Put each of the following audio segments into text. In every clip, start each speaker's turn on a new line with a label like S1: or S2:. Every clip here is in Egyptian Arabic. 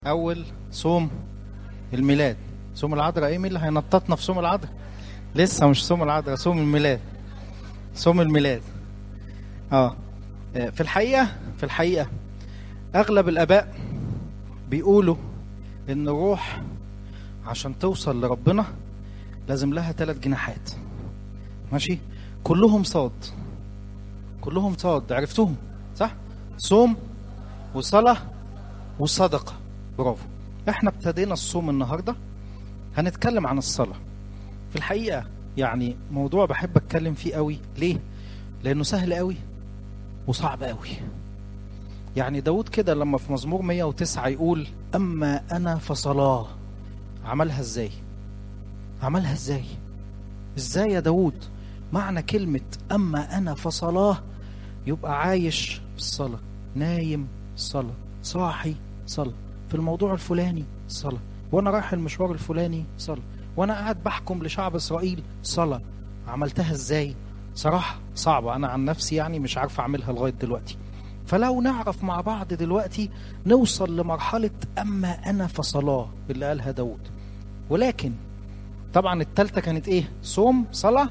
S1: اول صوم الميلاد صوم العذراء ايه مين اللي هينططنا في صوم العذراء لسه مش صوم العذراء صوم الميلاد صوم الميلاد اه آه، في الحقيقه في الحقيقه اغلب الاباء بيقولوا ان الروح عشان توصل لربنا لازم لها ثلاث جناحات ماشي كلهم صاد كلهم صاد عرفتهم صح صوم وصلاه وصدقه برافو احنا ابتدينا الصوم النهارده هنتكلم عن الصلاه في الحقيقه يعني موضوع بحب اتكلم فيه قوي ليه لانه سهل قوي وصعب قوي يعني داود كده لما في مزمور 109 يقول اما انا فصلاه عملها ازاي عملها ازاي ازاي يا داود معنى كلمة اما انا فصلاه يبقى عايش في الصلاة نايم صلاة صاحي صلاة في الموضوع الفلاني صلاة وانا رايح المشوار الفلاني صلاة وانا قاعد بحكم لشعب اسرائيل صلاة عملتها ازاي صراحة صعبة انا عن نفسي يعني مش عارف اعملها لغاية دلوقتي فلو نعرف مع بعض دلوقتي نوصل لمرحلة اما انا فصلاه اللي قالها داود ولكن طبعا التالتة كانت ايه صوم صلاة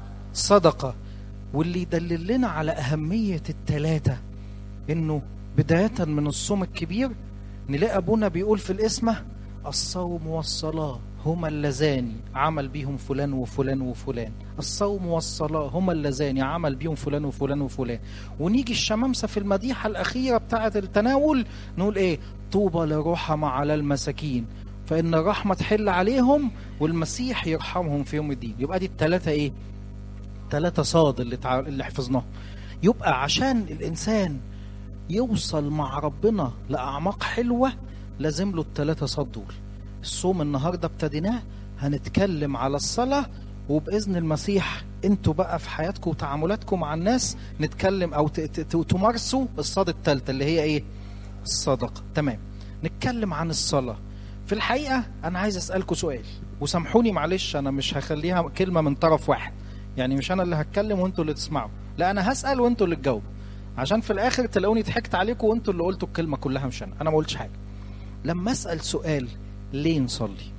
S1: صدقة واللي يدلل لنا على أهمية التلاتة إنه بداية من الصوم الكبير نلاقي أبونا بيقول في الإسمة الصوم والصلاة هما اللذان عمل بيهم فلان وفلان وفلان الصوم والصلاة هما اللذان عمل بيهم فلان وفلان وفلان ونيجي الشمامسة في المديحة الأخيرة بتاعة التناول نقول إيه طوبى لرحم على المساكين فإن الرحمة تحل عليهم والمسيح يرحمهم في يوم الدين يبقى دي التلاتة إيه ثلاثة صاد اللي تع... اللي حفظناه يبقى عشان الإنسان يوصل مع ربنا لأعماق حلوة لازم له الثلاثة صاد دول الصوم النهاردة ابتديناه هنتكلم على الصلاة وبإذن المسيح انتوا بقى في حياتكم وتعاملاتكم مع الناس نتكلم أو ت... ت... تمارسوا الصاد الثالثة اللي هي إيه الصدقة تمام نتكلم عن الصلاة في الحقيقة أنا عايز أسألكم سؤال وسامحوني معلش أنا مش هخليها كلمة من طرف واحد يعني مش انا اللي هتكلم وانتوا اللي تسمعوا لا انا هسال وانتوا اللي تجاوبوا عشان في الاخر تلاقوني ضحكت عليكم وانتوا اللي قلتوا الكلمه كلها مش انا انا ما قلتش حاجه لما اسال سؤال ليه نصلي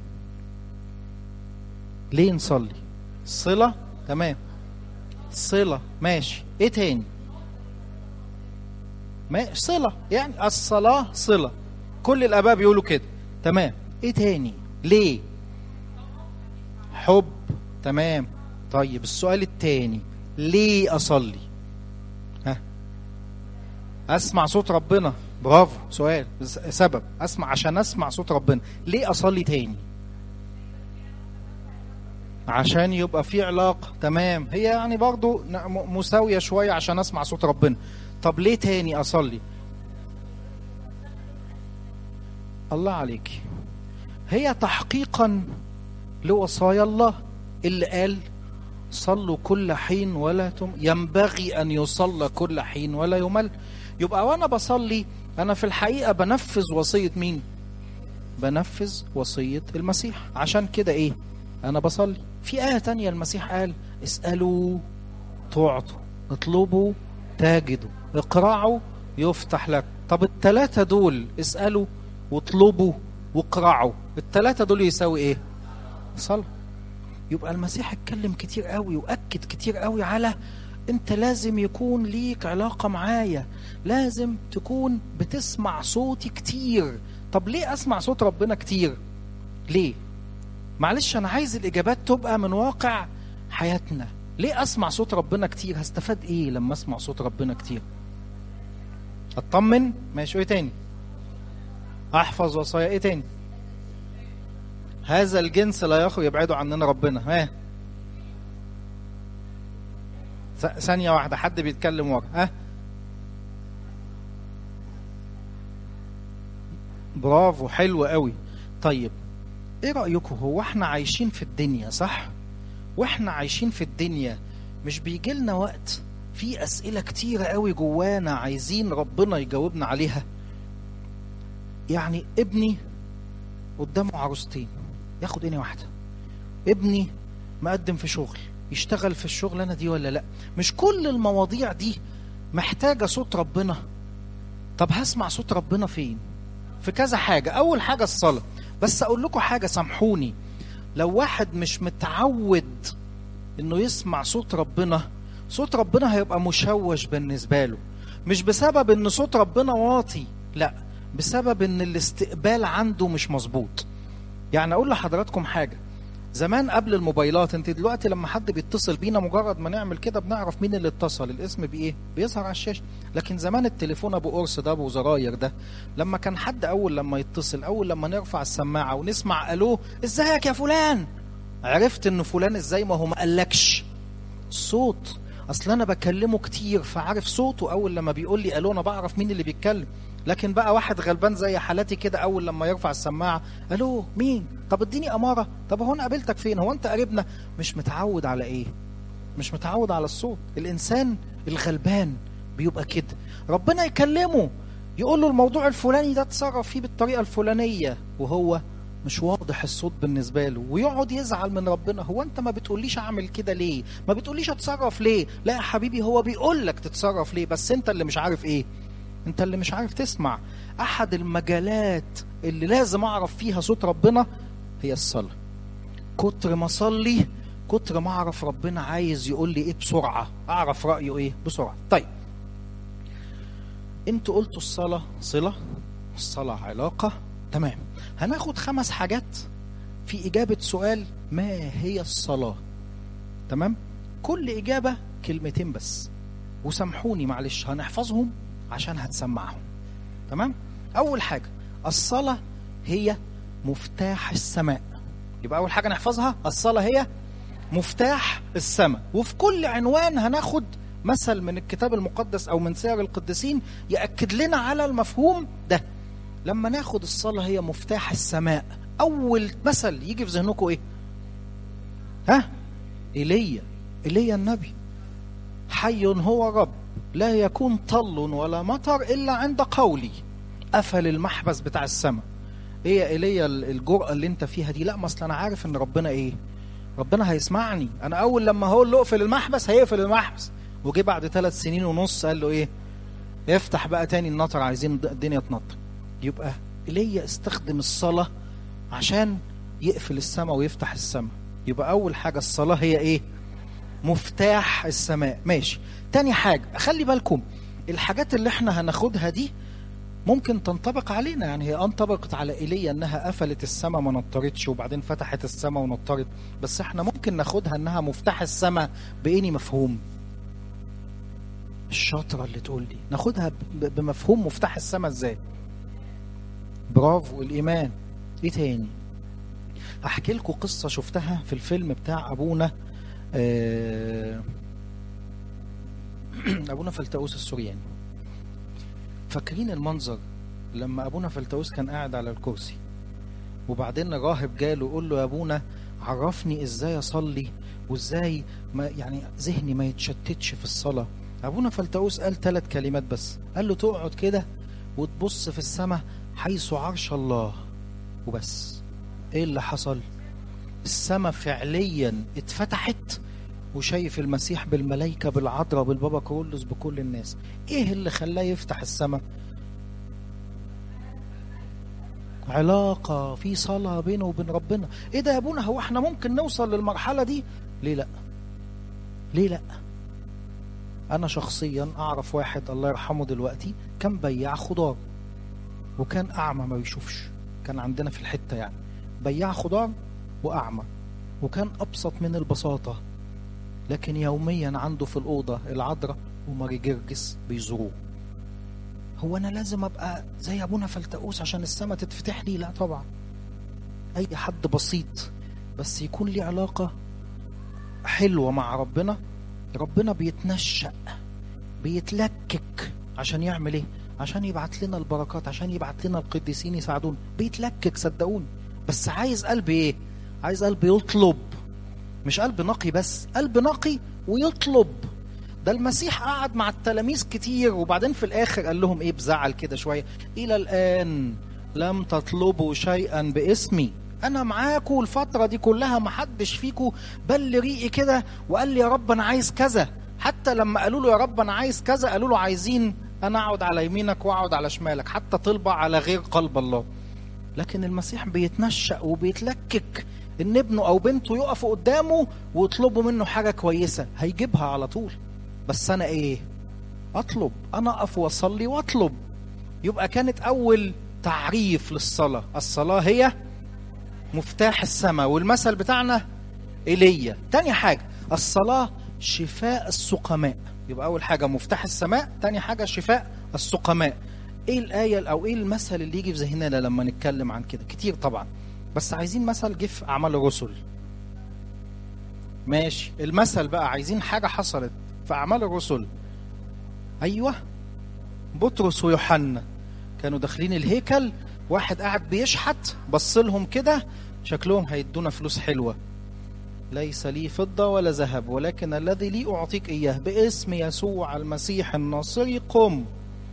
S1: ليه نصلي صله تمام صله ماشي ايه تاني ماشي صله يعني الصلاه صله كل الاباء بيقولوا كده تمام ايه تاني ليه حب تمام طيب السؤال التاني ليه اصلي ها اسمع صوت ربنا برافو سؤال سبب اسمع عشان اسمع صوت ربنا ليه اصلي تاني عشان يبقى في علاقة تمام هي يعني برضو مساوية شوية عشان اسمع صوت ربنا طب ليه تاني اصلي الله عليك هي تحقيقا لوصايا الله اللي قال صلوا كل حين ولا تم ينبغي أن يصلى كل حين ولا يمل يبقى وأنا بصلي أنا في الحقيقة بنفذ وصية مين بنفذ وصية المسيح عشان كده إيه أنا بصلي في آية تانية المسيح قال اسألوا تعطوا اطلبوا تجدوا اقرعوا يفتح لك طب التلاتة دول اسألوا واطلبوا واقرعوا التلاتة دول يساوي ايه صلاه يبقى المسيح اتكلم كتير قوي واكد كتير قوي على انت لازم يكون ليك علاقه معايا لازم تكون بتسمع صوتي كتير طب ليه اسمع صوت ربنا كتير ليه معلش انا عايز الاجابات تبقى من واقع حياتنا ليه اسمع صوت ربنا كتير هستفاد ايه لما اسمع صوت ربنا كتير اطمن ماشي ايه تاني احفظ وصايا ايه تاني هذا الجنس لا يخرج يبعدوا عننا ربنا ها ثانية واحدة حد بيتكلم ورا ها برافو حلو قوي طيب ايه رأيكم هو احنا عايشين في الدنيا صح واحنا عايشين في الدنيا مش بيجي لنا وقت في أسئلة كتيرة قوي جوانا عايزين ربنا يجاوبنا عليها يعني ابني قدامه عروستين ياخد اني واحده ابني مقدم في شغل يشتغل في الشغلانه دي ولا لا مش كل المواضيع دي محتاجه صوت ربنا طب هسمع صوت ربنا فين في كذا حاجه اول حاجه الصلاه بس اقول لكم حاجه سامحوني لو واحد مش متعود انه يسمع صوت ربنا صوت ربنا هيبقى مشوش بالنسبه له مش بسبب ان صوت ربنا واطي لا بسبب ان الاستقبال عنده مش مظبوط يعني اقول لحضراتكم حاجه زمان قبل الموبايلات انت دلوقتي لما حد بيتصل بينا مجرد ما نعمل كده بنعرف مين اللي اتصل الاسم بايه بيظهر على الشاشه لكن زمان التليفون ابو قرص ده ابو زراير ده لما كان حد اول لما يتصل اول لما نرفع السماعه ونسمع الو ازيك يا فلان عرفت انه فلان ازاي ما هو ما قالكش صوت اصل انا بكلمه كتير فعارف صوته اول لما بيقول لي الو انا بعرف مين اللي بيتكلم لكن بقى واحد غلبان زي حالتي كده اول لما يرفع السماعه الو مين طب اديني اماره طب هو انا قابلتك فين هو انت قريبنا مش متعود على ايه مش متعود على الصوت الانسان الغلبان بيبقى كده ربنا يكلمه يقول له الموضوع الفلاني ده اتصرف فيه بالطريقه الفلانيه وهو مش واضح الصوت بالنسبه له ويقعد يزعل من ربنا هو انت ما بتقوليش اعمل كده ليه ما بتقوليش اتصرف ليه لا يا حبيبي هو بيقول لك تتصرف ليه بس انت اللي مش عارف ايه انت اللي مش عارف تسمع احد المجالات اللي لازم اعرف فيها صوت ربنا هي الصلاه كتر ما اصلي كتر ما اعرف ربنا عايز يقول لي ايه بسرعه اعرف رايه ايه بسرعه طيب انتوا قلتوا الصلاه صله الصلاه علاقه تمام هناخد خمس حاجات في اجابه سؤال ما هي الصلاه تمام كل اجابه كلمتين بس وسامحوني معلش هنحفظهم عشان هتسمعهم تمام اول حاجه الصلاه هي مفتاح السماء يبقى اول حاجه نحفظها الصلاه هي مفتاح السماء وفي كل عنوان هناخد مثل من الكتاب المقدس او من سير القديسين ياكد لنا على المفهوم ده لما ناخد الصلاه هي مفتاح السماء اول مثل يجي في ذهنكم ايه ها ايليا ايليا النبي حي هو رب لا يكون طل ولا مطر الا عند قولي قفل المحبس بتاع السماء ايه يا ايليا الجرأة اللي انت فيها دي لا ما اصل انا عارف ان ربنا ايه ربنا هيسمعني انا اول لما هقول له اقفل المحبس هيقفل المحبس وجي بعد ثلاث سنين ونص قال له ايه افتح بقى تاني النطر عايزين الدنيا تنطر يبقى ايليا استخدم الصلاة عشان يقفل السماء ويفتح السماء يبقى اول حاجة الصلاة هي ايه مفتاح السماء ماشي تاني حاجة خلي بالكم الحاجات اللي احنا هناخدها دي ممكن تنطبق علينا يعني هي انطبقت على ايليا انها قفلت السماء ما نطرتش وبعدين فتحت السماء ونطرت بس احنا ممكن ناخدها انها مفتاح السماء باني مفهوم الشاطره اللي تقول لي ناخدها بمفهوم مفتاح السماء ازاي برافو الايمان ايه تاني احكي لكم قصه شفتها في الفيلم بتاع ابونا آه ابونا فلتاوس السورياني فاكرين المنظر لما ابونا فلتاوس كان قاعد على الكرسي وبعدين راهب جاله يقول له يا ابونا عرفني ازاي اصلي وازاي ما يعني ذهني ما يتشتتش في الصلاه ابونا فلتاوس قال ثلاث كلمات بس قال له تقعد كده وتبص في السماء حيث عرش الله وبس ايه اللي حصل السماء فعليا اتفتحت وشايف المسيح بالملائكه بالعذراء بالبابا كرولوس بكل الناس ايه اللي خلاه يفتح السماء علاقة في صلاة بينه وبين ربنا ايه ده يا ابونا هو احنا ممكن نوصل للمرحلة دي ليه لا ليه لا انا شخصيا اعرف واحد الله يرحمه دلوقتي كان بياع خضار وكان اعمى ما بيشوفش كان عندنا في الحتة يعني بياع خضار واعمى وكان ابسط من البساطة لكن يوميا عنده في الأوضة العذراء وماري جرجس بيزوروه هو أنا لازم أبقى زي أبونا فلتقوس عشان السماء تتفتح لي لا طبعا أي حد بسيط بس يكون لي علاقة حلوة مع ربنا ربنا بيتنشأ بيتلكك عشان يعمل ايه عشان يبعت لنا البركات عشان يبعت لنا القديسين يساعدونا بيتلكك صدقوني بس عايز قلب ايه عايز قلب يطلب مش قلب نقي بس قلب نقي ويطلب ده المسيح قعد مع التلاميذ كتير وبعدين في الاخر قال لهم ايه بزعل كده شويه الى الان لم تطلبوا شيئا باسمي انا معاكم الفتره دي كلها ما حدش فيكم بل ريقي كده وقال لي يا رب انا عايز كذا حتى لما قالوا له يا رب انا عايز كذا قالوا له عايزين انا اقعد على يمينك واقعد على شمالك حتى طلبة على غير قلب الله لكن المسيح بيتنشأ وبيتلكك ان ابنه او بنته يقفوا قدامه ويطلبوا منه حاجة كويسة هيجيبها على طول بس انا ايه اطلب انا اقف واصلي واطلب يبقى كانت اول تعريف للصلاة الصلاة هي مفتاح السماء والمثل بتاعنا ايليا تاني حاجة الصلاة شفاء السقماء يبقى اول حاجة مفتاح السماء تاني حاجة شفاء السقماء ايه الآية او ايه المثل اللي يجي في ذهننا لما نتكلم عن كده كتير طبعا بس عايزين مثل جه في اعمال الرسل ماشي المثل بقى عايزين حاجة حصلت في اعمال الرسل ايوه بطرس ويوحنا كانوا داخلين الهيكل واحد قاعد بيشحت بص لهم كده شكلهم هيدونا فلوس حلوه ليس لي فضة ولا ذهب ولكن الذي لي أعطيك إياه باسم يسوع المسيح الناصري قم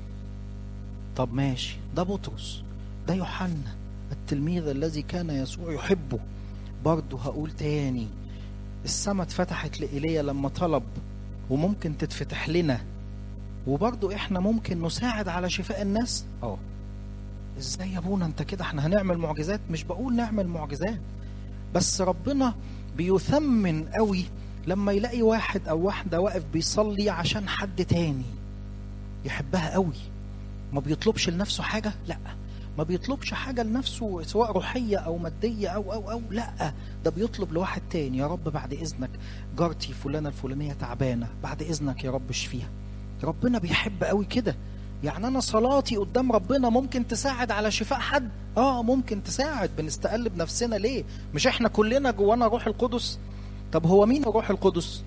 S1: طب ماشي ده بطرس ده يوحنا التلميذ الذي كان يسوع يحبه برضه هقول تاني السماء اتفتحت لإيليا لما طلب وممكن تتفتح لنا وبرضه احنا ممكن نساعد على شفاء الناس اه ازاي يا ابونا انت كده احنا هنعمل معجزات مش بقول نعمل معجزات بس ربنا بيثمن قوي لما يلاقي واحد او واحدة واقف بيصلي عشان حد تاني يحبها قوي ما بيطلبش لنفسه حاجة لا ما بيطلبش حاجة لنفسه سواء روحية أو مادية أو أو أو لا ده بيطلب لواحد تاني يا رب بعد إذنك جارتي فلانة الفلانية تعبانة بعد إذنك يا رب اشفيها ربنا بيحب قوي كده يعني أنا صلاتي قدام ربنا ممكن تساعد على شفاء حد آه ممكن تساعد بنستقلب نفسنا ليه مش إحنا كلنا جوانا روح القدس طب هو مين الروح القدس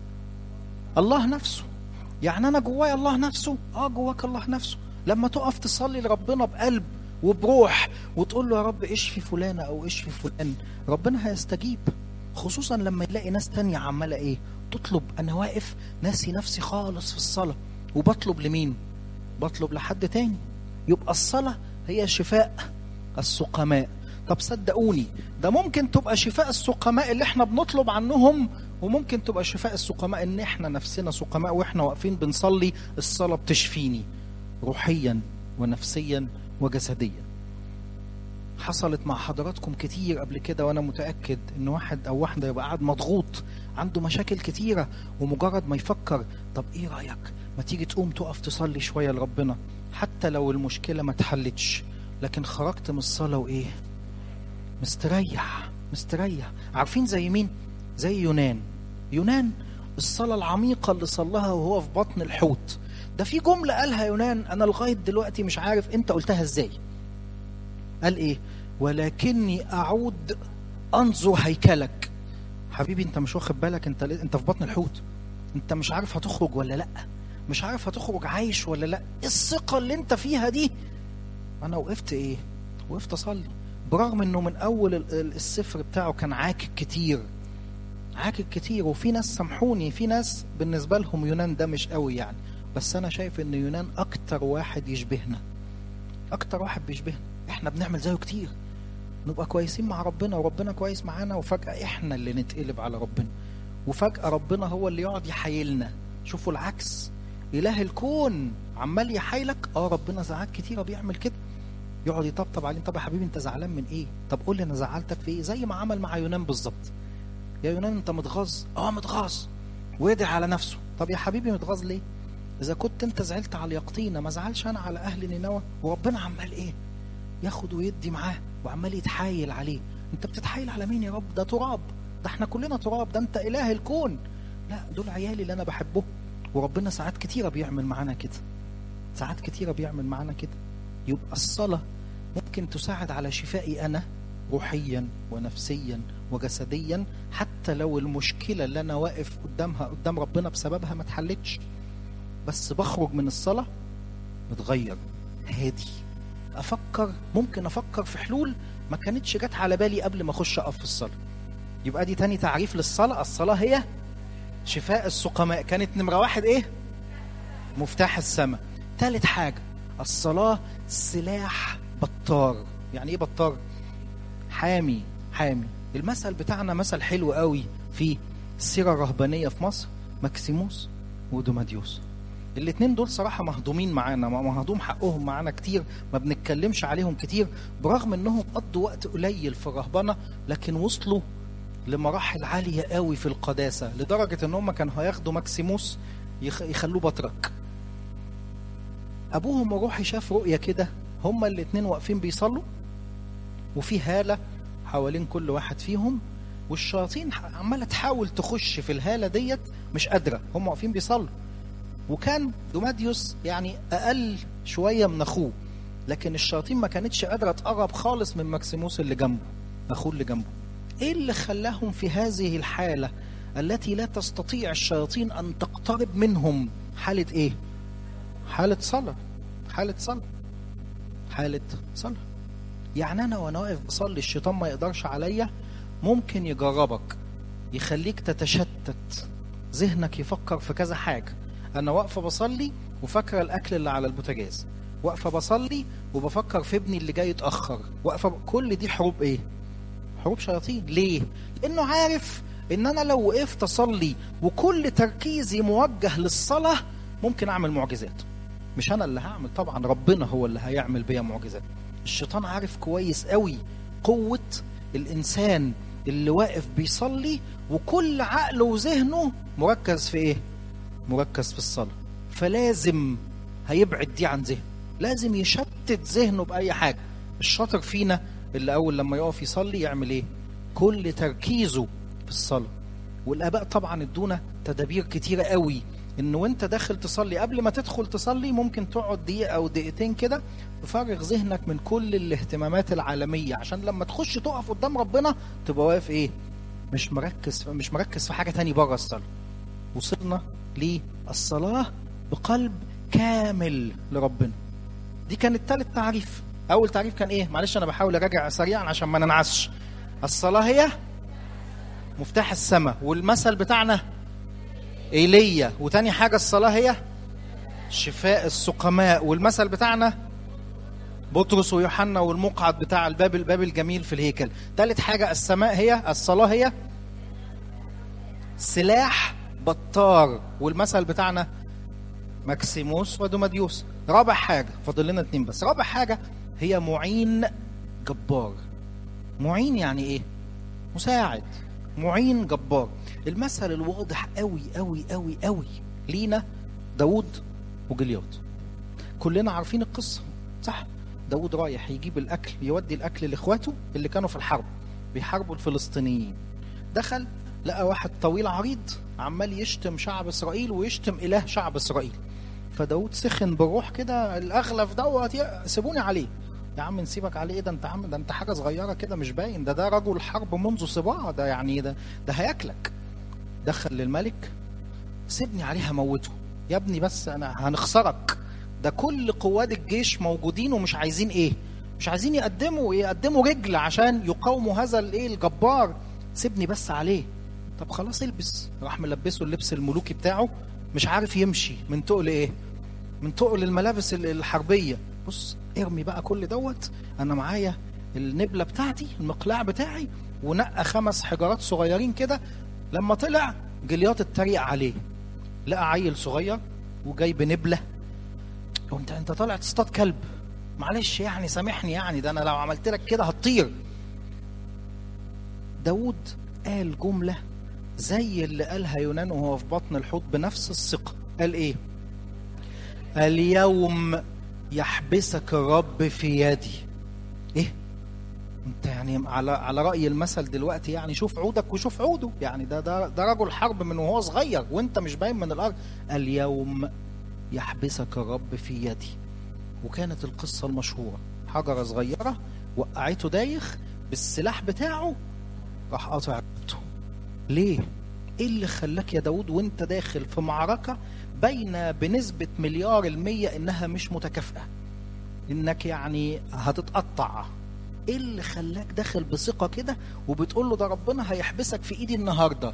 S1: الله نفسه يعني أنا جوايا الله نفسه آه جواك الله نفسه لما تقف تصلي لربنا بقلب وبروح وتقول له يا رب اشفي فلانة او اشفي فلان ربنا هيستجيب خصوصا لما يلاقي ناس تانية عمالة ايه تطلب انا واقف ناسي نفسي خالص في الصلاة وبطلب لمين بطلب لحد تاني يبقى الصلاة هي شفاء السقماء طب صدقوني ده ممكن تبقى شفاء السقماء اللي احنا بنطلب عنهم وممكن تبقى شفاء السقماء ان احنا نفسنا سقماء واحنا واقفين بنصلي الصلاة بتشفيني روحيا ونفسيا وجسديا حصلت مع حضراتكم كتير قبل كده وانا متاكد ان واحد او واحده يبقى قاعد مضغوط عنده مشاكل كتيره ومجرد ما يفكر طب ايه رايك ما تيجي تقوم تقف تصلي شويه لربنا حتى لو المشكله ما اتحلتش لكن خرجت من الصلاه وايه مستريح مستريح عارفين زي مين زي يونان يونان الصلاه العميقه اللي صلاها وهو في بطن الحوت ده في جملة قالها يونان أنا لغاية دلوقتي مش عارف أنت قلتها إزاي قال إيه ولكني أعود أنظر هيكلك حبيبي أنت مش واخد بالك أنت أنت في بطن الحوت أنت مش عارف هتخرج ولا لأ مش عارف هتخرج عايش ولا لأ إيه الثقة اللي أنت فيها دي أنا وقفت إيه وقفت أصلي برغم إنه من أول السفر بتاعه كان عاكك كتير عاكك كتير وفي ناس سامحوني في ناس بالنسبة لهم يونان ده مش قوي يعني بس انا شايف ان يونان اكتر واحد يشبهنا اكتر واحد بيشبهنا احنا بنعمل زيه كتير نبقى كويسين مع ربنا وربنا كويس معانا وفجأة احنا اللي نتقلب على ربنا وفجأة ربنا هو اللي يقعد يحايلنا شوفوا العكس إله الكون عمال يحايلك اه ربنا ساعات كتيرة بيعمل كده يقعد يطبطب عليه طب يا حبيبي انت زعلان من ايه طب قول لي انا زعلتك في ايه زي ما عمل مع يونان بالظبط يا يونان انت متغاظ اه متغاظ ويدعي على نفسه طب يا حبيبي متغاظ ليه إذا كنت أنت زعلت على اليقطينة ما زعلش أنا على أهل نينوى وربنا عمال إيه؟ ياخد ويدي معاه وعمال يتحايل عليه أنت بتتحايل على مين يا رب؟ ده تراب ده احنا كلنا تراب ده أنت إله الكون لا دول عيالي اللي أنا بحبهم وربنا ساعات كتيرة بيعمل معانا كده ساعات كتيرة بيعمل معانا كده يبقى الصلاة ممكن تساعد على شفائي أنا روحيا ونفسيا وجسديا حتى لو المشكلة اللي أنا واقف قدامها قدام ربنا بسببها ما اتحلتش بس بخرج من الصلاة متغير هادي أفكر ممكن أفكر في حلول ما كانتش جت على بالي قبل ما أخش أقف في الصلاة يبقى دي تاني تعريف للصلاة الصلاة هي شفاء السقماء كانت نمرة واحد إيه مفتاح السماء تالت حاجة الصلاة سلاح بطار يعني إيه بطار حامي حامي المثل بتاعنا مثل حلو قوي في السيرة الرهبانية في مصر ماكسيموس ودوماديوس الاتنين دول صراحة مهضومين معانا مهضوم حقهم معانا كتير ما بنتكلمش عليهم كتير برغم انهم قضوا وقت قليل في الرهبنة لكن وصلوا لمراحل عالية قوي في القداسة لدرجة ان هم كانوا هياخدوا ماكسيموس يخ- يخلوه بطرك ابوهم الروحي شاف رؤية كده هما الاتنين واقفين بيصلوا وفي هالة حوالين كل واحد فيهم والشياطين ح- عمالة تحاول تخش في الهالة ديت مش قادرة هم واقفين بيصلوا وكان دوماديوس يعني اقل شويه من اخوه لكن الشياطين ما كانتش قادره تقرب خالص من ماكسيموس اللي جنبه اخوه اللي جنبه ايه اللي خلاهم في هذه الحاله التي لا تستطيع الشياطين ان تقترب منهم حاله ايه حاله صلاه حاله صلاه حاله صلاه يعني انا وانا واقف بصلي الشيطان ما يقدرش عليا ممكن يجربك يخليك تتشتت ذهنك يفكر في كذا حاجه انا واقفه بصلي وفاكره الاكل اللي على البوتاجاز واقفه بصلي وبفكر في ابني اللي جاي يتاخر واقفه ب... كل دي حروب ايه حروب شياطين ليه لانه عارف ان انا لو وقفت اصلي وكل تركيزي موجه للصلاه ممكن اعمل معجزات مش انا اللي هعمل طبعا ربنا هو اللي هيعمل بيا معجزات الشيطان عارف كويس قوي قوه الانسان اللي واقف بيصلي وكل عقله وذهنه مركز في ايه مركز في الصلاة فلازم هيبعد دي عن ذهنه لازم يشتت ذهنه بأي حاجة الشاطر فينا اللي أول لما يقف يصلي يعمل إيه كل تركيزه في الصلاة والآباء طبعا ادونا تدابير كتيرة قوي إن وأنت داخل تصلي قبل ما تدخل تصلي ممكن تقعد دقيقة أو دقيقتين كده تفرغ ذهنك من كل الاهتمامات العالمية عشان لما تخش تقف قدام ربنا تبقى واقف إيه مش مركز مش مركز في حاجة تاني بره الصلاة وصلنا للصلاة بقلب كامل لربنا دي كانت تالت تعريف أول تعريف كان إيه معلش أنا بحاول أراجع سريعا عشان ما ننعسش الصلاة هي مفتاح السماء والمثل بتاعنا ايليا وتاني حاجة الصلاة هي شفاء السقماء والمثل بتاعنا بطرس ويوحنا والمقعد بتاع الباب الباب الجميل في الهيكل تالت حاجة السماء هي الصلاة هي سلاح بطار والمثل بتاعنا ماكسيموس ودوماديوس رابع حاجة فاضل لنا اتنين بس رابع حاجة هي معين جبار معين يعني ايه مساعد معين جبار المثل الواضح قوي قوي قوي قوي لينا داود وجليات كلنا عارفين القصة صح داود رايح يجيب الأكل يودي الأكل لإخواته اللي كانوا في الحرب بيحاربوا الفلسطينيين دخل لقى واحد طويل عريض عمال يشتم شعب إسرائيل ويشتم إله شعب إسرائيل فداود سخن بالروح كده الأغلف دوت يا- سيبوني عليه يا عم نسيبك عليه ايه ده انت عم ده انت حاجه صغيره كده مش باين ده ده رجل حرب منذ صباع ده يعني ده ده هياكلك دخل للملك سيبني عليه هموته يا ابني بس انا هنخسرك ده كل قوات الجيش موجودين ومش عايزين ايه مش عايزين يقدموا يقدموا رجل عشان يقاوموا هذا الايه الجبار سيبني بس عليه طب خلاص البس راح ملبسه اللبس الملوكي بتاعه مش عارف يمشي من تقل ايه من تقل الملابس ال- الحربيه بص ارمي بقى كل دوت انا معايا النبله بتاعتي المقلاع بتاعي ونقى خمس حجارات صغيرين كده لما طلع جليات اتريق عليه لقى عيل صغير وجاي بنبله وانت انت طالع تصطاد كلب معلش يعني سامحني يعني ده انا لو عملت لك كده هتطير داود قال جمله زي اللي قالها يونان وهو في بطن الحوت بنفس الثقه قال ايه اليوم يحبسك الرب في يدي ايه انت يعني على على راي المثل دلوقتي يعني شوف عودك وشوف عوده يعني ده ده ده رجل حرب من وهو صغير وانت مش باين من الارض اليوم يحبسك الرب في يدي وكانت القصه المشهوره حجره صغيره وقعته دايخ بالسلاح بتاعه راح قاطع رقبته ليه ايه اللي خلاك يا داود وانت داخل في معركه باينه بنسبه مليار المية انها مش متكافئه انك يعني هتتقطع ايه اللي خلاك داخل بثقه كده وبتقول له ده ربنا هيحبسك في ايدي النهارده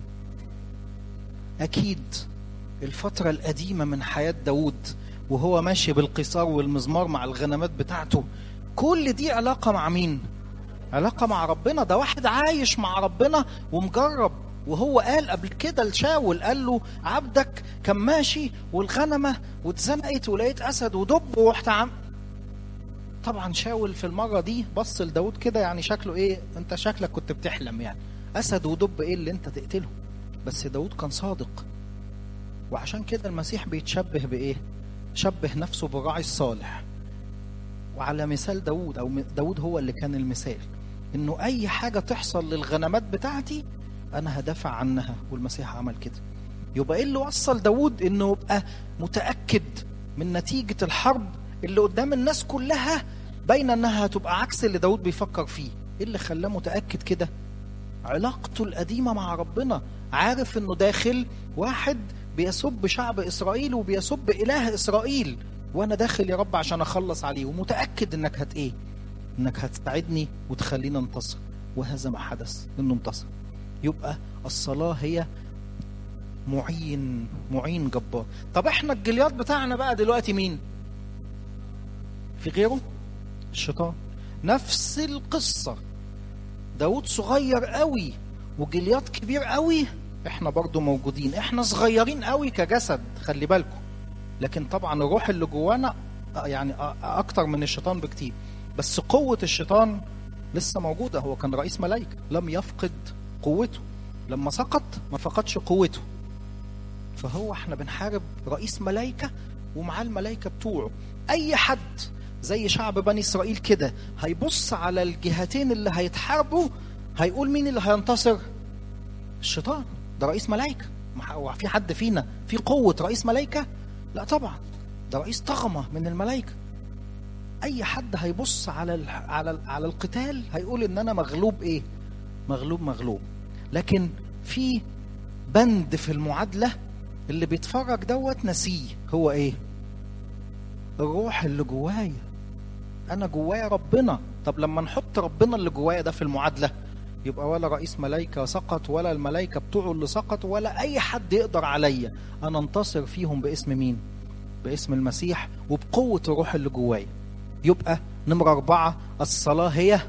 S1: اكيد الفتره القديمه من حياه داود وهو ماشي بالقيصار والمزمار مع الغنمات بتاعته كل دي علاقه مع مين علاقه مع ربنا ده واحد عايش مع ربنا ومجرب وهو قال قبل كده لشاول قال له عبدك كان ماشي والغنمه واتزنقت ولقيت اسد ودب ورحت عم طبعا شاول في المره دي بص لداود كده يعني شكله ايه انت شكلك كنت بتحلم يعني اسد ودب ايه اللي انت تقتله بس داود كان صادق وعشان كده المسيح بيتشبه بايه شبه نفسه بالراعي الصالح وعلى مثال داود او داود هو اللي كان المثال انه اي حاجه تحصل للغنمات بتاعتي انا هدافع عنها والمسيح عمل كده يبقى ايه اللي وصل داود انه يبقى متاكد من نتيجه الحرب اللي قدام الناس كلها باينه انها هتبقى عكس اللي داود بيفكر فيه ايه اللي خلاه متاكد كده علاقته القديمه مع ربنا عارف انه داخل واحد بيسب شعب اسرائيل وبيسب اله اسرائيل وانا داخل يا رب عشان اخلص عليه ومتاكد انك هت ايه انك هتساعدني وتخلينا انتصر وهذا ما حدث انه انتصر يبقى الصلاه هي معين معين جبار طب احنا الجليات بتاعنا بقى دلوقتي مين في غيره الشيطان نفس القصة داود صغير قوي وجليات كبير قوي احنا برضو موجودين احنا صغيرين قوي كجسد خلي بالكم لكن طبعا الروح اللي جوانا يعني اكتر من الشيطان بكتير بس قوة الشيطان لسه موجودة هو كان رئيس ملائكة لم يفقد قوته لما سقط ما فقدش قوته فهو احنا بنحارب رئيس ملائكة ومعاه الملائكة بتوعه أي حد زي شعب بني إسرائيل كده هيبص على الجهتين اللي هيتحاربوا هيقول مين اللي هينتصر الشيطان ده رئيس ملائكة هو في حد فينا في قوة رئيس ملائكة لا طبعا ده رئيس طغمة من الملائكة أي حد هيبص على ال على ال على القتال هيقول إن أنا مغلوب إيه مغلوب مغلوب لكن في بند في المعادلة اللي بيتفرج دوت نسيه هو ايه الروح اللي جوايا انا جوايا ربنا طب لما نحط ربنا اللي جوايا ده في المعادلة يبقى ولا رئيس ملايكة سقط ولا الملايكة بتوعه اللي سقطوا ولا اي حد يقدر عليا انا انتصر فيهم باسم مين باسم المسيح وبقوة الروح اللي جوايا يبقى نمرة أربعة الصلاة هي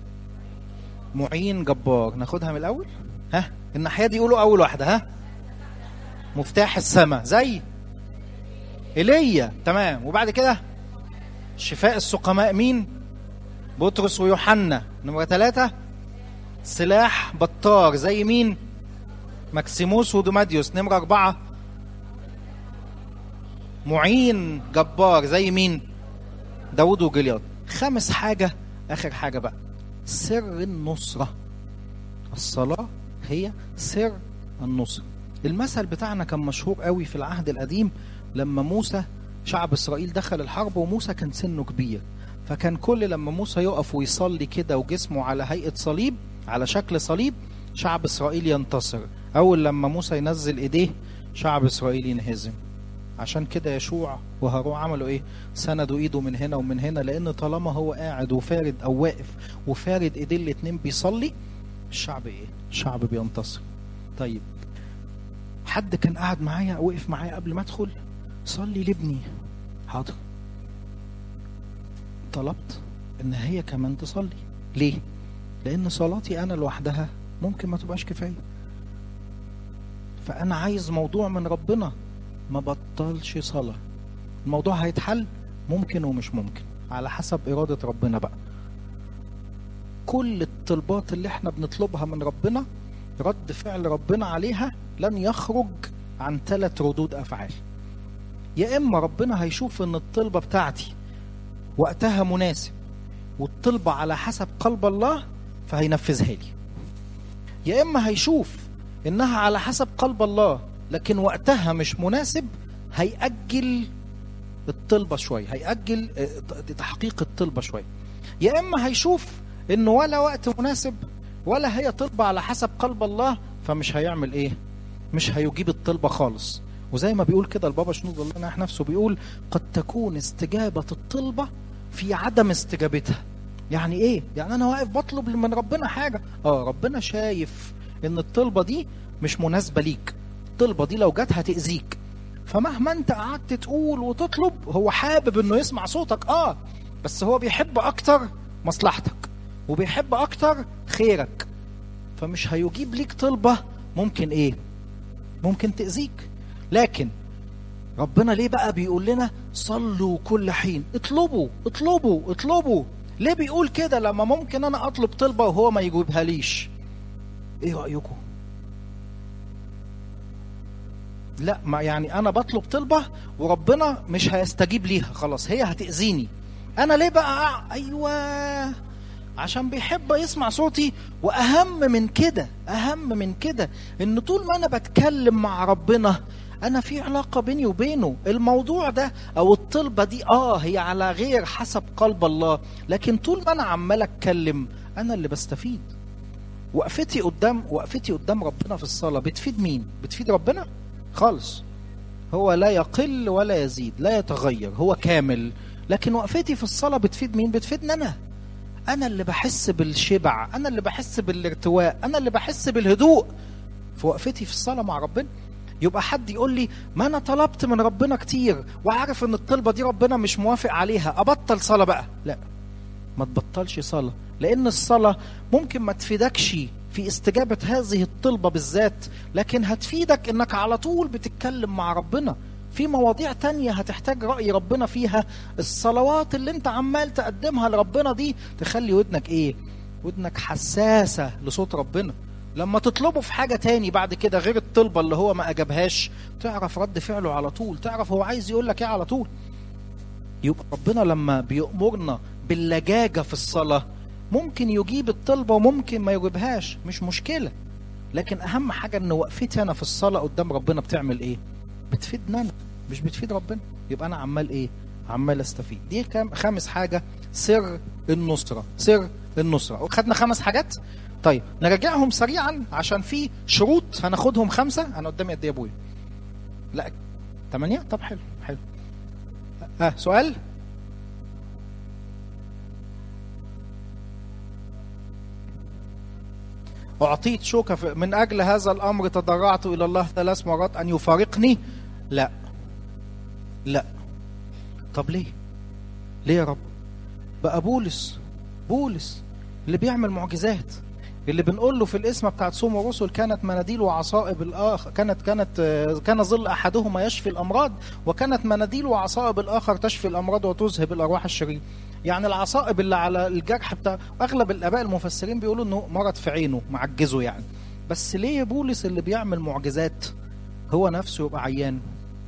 S1: معين جبار ناخدها من الأول ها الناحية دي يقولوا أول واحدة ها مفتاح السماء زي ايليا تمام وبعد كده شفاء السقماء مين بطرس ويوحنا نمرة ثلاثة سلاح بطار زي مين مكسيموس ودوماديوس نمرة أربعة معين جبار زي مين داود وجلياد خامس حاجة آخر حاجة بقى سر النصرة الصلاة هي سر النصرة المثل بتاعنا كان مشهور قوي في العهد القديم لما موسى شعب اسرائيل دخل الحرب وموسى كان سنه كبير فكان كل لما موسى يقف ويصلي كده وجسمه على هيئه صليب على شكل صليب شعب اسرائيل ينتصر اول لما موسى ينزل ايديه شعب اسرائيل ينهزم عشان كده يشوع وهارون عملوا ايه سندوا ايده من هنا ومن هنا لان طالما هو قاعد وفارد او واقف وفارد ايديه الاتنين بيصلي الشعب ايه الشعب بينتصر طيب حد كان قاعد معايا وقف معايا قبل ما ادخل صلي لابني حاضر طلبت ان هي كمان تصلي ليه لان صلاتي انا لوحدها ممكن ما تبقاش كفايه فانا عايز موضوع من ربنا ما بطلش صلاه الموضوع هيتحل ممكن ومش ممكن على حسب اراده ربنا بقى كل الطلبات اللي احنا بنطلبها من ربنا رد فعل ربنا عليها لن يخرج عن ثلاث ردود افعال يا اما ربنا هيشوف ان الطلبه بتاعتي وقتها مناسب والطلبه على حسب قلب الله فهينفذها لي يا اما هيشوف انها على حسب قلب الله لكن وقتها مش مناسب هيأجل الطلبه شويه هيأجل تحقيق الطلبه شويه يا اما هيشوف انه ولا وقت مناسب ولا هي طلبة على حسب قلب الله فمش هيعمل ايه مش هيجيب الطلبة خالص وزي ما بيقول كده البابا شنود الله ينح نفسه بيقول قد تكون استجابة الطلبة في عدم استجابتها يعني ايه يعني انا واقف بطلب من ربنا حاجة اه ربنا شايف ان الطلبة دي مش مناسبة ليك الطلبة دي لو جت هتأذيك فمهما انت قعدت تقول وتطلب هو حابب انه يسمع صوتك اه بس هو بيحب اكتر مصلحتك وبيحب اكتر خيرك فمش هيجيب ليك طلبة ممكن ايه ممكن تأذيك لكن ربنا ليه بقى بيقول لنا صلوا كل حين اطلبوا اطلبوا اطلبوا ليه بيقول كده لما ممكن انا اطلب طلبة وهو ما يجيبها ليش ايه رأيكم لا ما يعني انا بطلب طلبة وربنا مش هيستجيب ليها خلاص هي هتأذيني انا ليه بقى أع- ايوه عشان بيحب يسمع صوتي واهم من كده اهم من كده ان طول ما انا بتكلم مع ربنا انا في علاقه بيني وبينه الموضوع ده او الطلبه دي اه هي على غير حسب قلب الله لكن طول ما انا عمال اتكلم انا اللي بستفيد وقفتي قدام وقفتي قدام ربنا في الصلاه بتفيد مين بتفيد ربنا خالص هو لا يقل ولا يزيد لا يتغير هو كامل لكن وقفتي في الصلاه بتفيد مين بتفيدني انا انا اللي بحس بالشبع انا اللي بحس بالارتواء انا اللي بحس بالهدوء في وقفتي في الصلاه مع ربنا يبقى حد يقول لي ما انا طلبت من ربنا كتير وعارف ان الطلبه دي ربنا مش موافق عليها ابطل صلاه بقى لا ما تبطلش صلاه لان الصلاه ممكن ما تفيدكش في استجابه هذه الطلبه بالذات لكن هتفيدك انك على طول بتتكلم مع ربنا في مواضيع تانية هتحتاج رأي ربنا فيها الصلوات اللي انت عمال تقدمها لربنا دي تخلي ودنك ايه ودنك حساسة لصوت ربنا لما تطلبه في حاجة تاني بعد كده غير الطلبة اللي هو ما أجابهاش تعرف رد فعله على طول تعرف هو عايز يقول لك ايه على طول يبقى ربنا لما بيأمرنا باللجاجة في الصلاة ممكن يجيب الطلبة وممكن ما يجيبهاش مش مشكلة لكن أهم حاجة إن وقفتي أنا في الصلاة قدام ربنا بتعمل إيه؟ بتفيدنا أنا مش بتفيد ربنا يبقى أنا عمال إيه؟ عمال أستفيد دي كام خامس حاجة سر النصرة سر النصرة خدنا خمس حاجات طيب نراجعهم سريعا عشان في شروط هناخدهم خمسة أنا قدامي قد إيه يا أبويا؟ لا ثمانية؟ طب حلو حلو ها سؤال؟ أعطيت شوكة في- من أجل هذا الأمر تضرعت إلى الله ثلاث مرات أن يفارقني لا لا طب ليه ليه يا رب بقى بولس بولس اللي بيعمل معجزات اللي بنقول له في الاسم بتاعت صوم الرسل كانت مناديل وعصائب الاخر كانت كانت آه، كان ظل احدهما يشفي الامراض وكانت مناديل وعصائب الاخر تشفي الامراض وتذهب الارواح الشريره يعني العصائب اللي على الجرح بتاع اغلب الاباء المفسرين بيقولوا انه مرض في عينه معجزه يعني بس ليه بولس اللي بيعمل معجزات هو نفسه يبقى عيان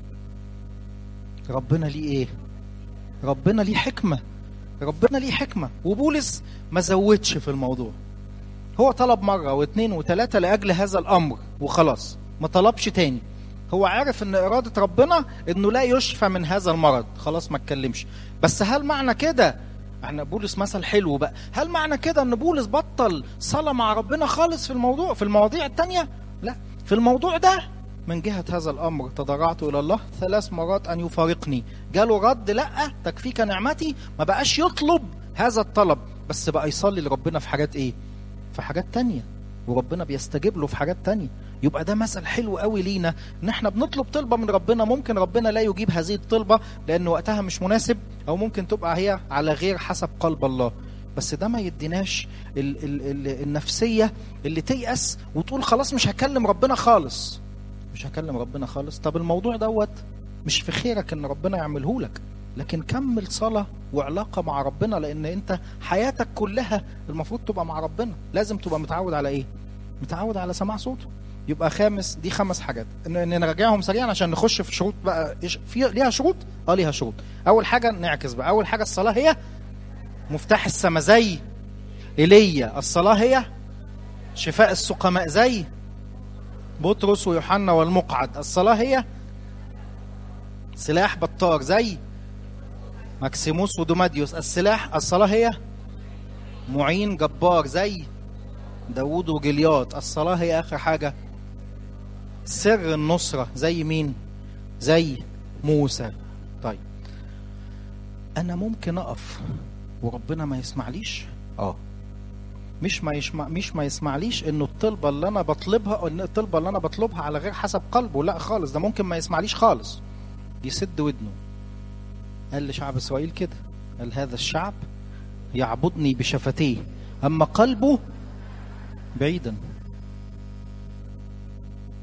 S1: ربنا ليه ايه ربنا ليه حكمه ربنا ليه حكمه وبولس ما زودش في الموضوع هو طلب مرة واثنين وثلاثة لأجل هذا الأمر وخلاص ما طلبش تاني هو عارف ان إرادة ربنا انه لا يشفى من هذا المرض خلاص ما اتكلمش بس هل معنى كده احنا بولس مثل حلو بقى هل معنى كده ان بولس بطل صلاة مع ربنا خالص في الموضوع في المواضيع التانية لا في الموضوع ده من جهة هذا الأمر تضرعت إلى الله ثلاث مرات أن يفارقني جاله رد لا تكفيك نعمتي ما بقاش يطلب هذا الطلب بس بقى يصلي لربنا في حاجات إيه في حاجات تانية وربنا بيستجيب له في حاجات تانية يبقى ده مثل حلو قوي لينا ان احنا بنطلب طلبة من ربنا ممكن ربنا لا يجيب هذه الطلبة لان وقتها مش مناسب او ممكن تبقى هي على غير حسب قلب الله بس ده ما يديناش ال ال ال النفسية اللي تيأس وتقول خلاص مش هكلم ربنا خالص مش هكلم ربنا خالص طب الموضوع دوت مش في خيرك ان ربنا يعمله لك لكن كمل صلاة وعلاقة مع ربنا لان انت حياتك كلها المفروض تبقى مع ربنا لازم تبقى متعود على ايه متعود على سماع صوته يبقى خامس دي خمس حاجات ان إن نراجعهم سريعا عشان نخش في شروط بقى إيش في ليها شروط اه ليها شروط اول حاجه نعكس بقى اول حاجه الصلاه هي مفتاح السما زي ايليا الصلاه هي شفاء السقماء زي بطرس ويوحنا والمقعد الصلاه هي سلاح بطار زي ماكسيموس ودوماديوس السلاح الصلاه هي معين جبار زي داوود وجليات الصلاة هي آخر حاجة سر النصرة زي مين زي موسى طيب أنا ممكن أقف وربنا ما يسمعليش اه مش ما يسمع مش ما يسمعليش انه الطلبه اللي انا بطلبها ان الطلبه اللي انا بطلبها على غير حسب قلبه لا خالص ده ممكن ما يسمعليش خالص يسد ودنه قال لشعب اسرائيل كده قال هذا الشعب يعبدني بشفتيه اما قلبه بعيدا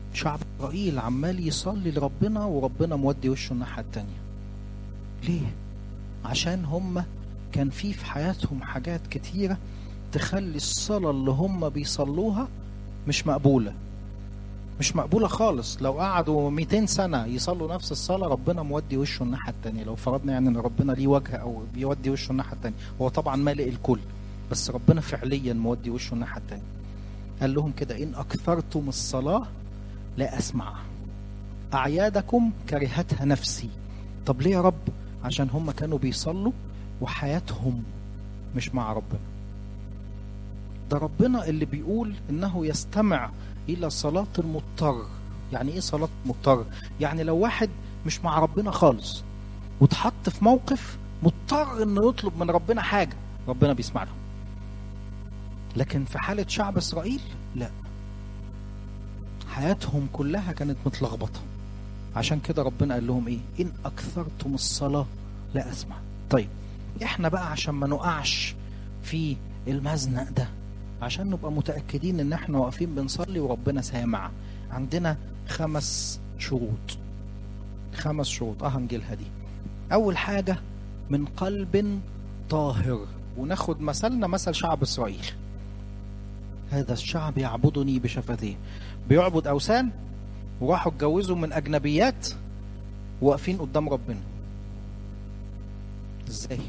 S1: شعب اسرائيل عمال يصلي لربنا وربنا مودي وشه الناحيه التانيه ليه عشان هم كان في في حياتهم حاجات كتيره تخلي الصلاه اللي هم بيصلوها مش مقبوله مش مقبوله خالص لو قعدوا 200 سنه يصلوا نفس الصلاه ربنا مودي وشه الناحيه التانيه لو فرضنا يعني ان ربنا ليه وجه او بيودي وشه الناحيه التانيه هو طبعا مالئ الكل بس ربنا فعليا مودي وشه الناحيه التانيه قال لهم كده ان اكثرتم الصلاه لا اسمع اعيادكم كرهتها نفسي طب ليه يا رب عشان هم كانوا بيصلوا وحياتهم مش مع ربنا ده ربنا اللي بيقول انه يستمع الى صلاة المضطر يعني ايه صلاة مضطر يعني لو واحد مش مع ربنا خالص واتحط في موقف مضطر انه يطلب من ربنا حاجة ربنا بيسمع له لكن في حالة شعب اسرائيل لا حياتهم كلها كانت متلخبطة عشان كده ربنا قال لهم ايه ان اكثرتم الصلاة لا اسمع طيب احنا بقى عشان ما نقعش في المزنق ده عشان نبقى متأكدين ان احنا واقفين بنصلي وربنا سامع عندنا خمس شروط خمس شروط اه هنجيلها دي اول حاجة من قلب طاهر وناخد مثلنا مثل شعب اسرائيل هذا الشعب يعبدني بشفتيه بيعبد اوثان وراحوا اتجوزوا من اجنبيات واقفين قدام ربنا ازاي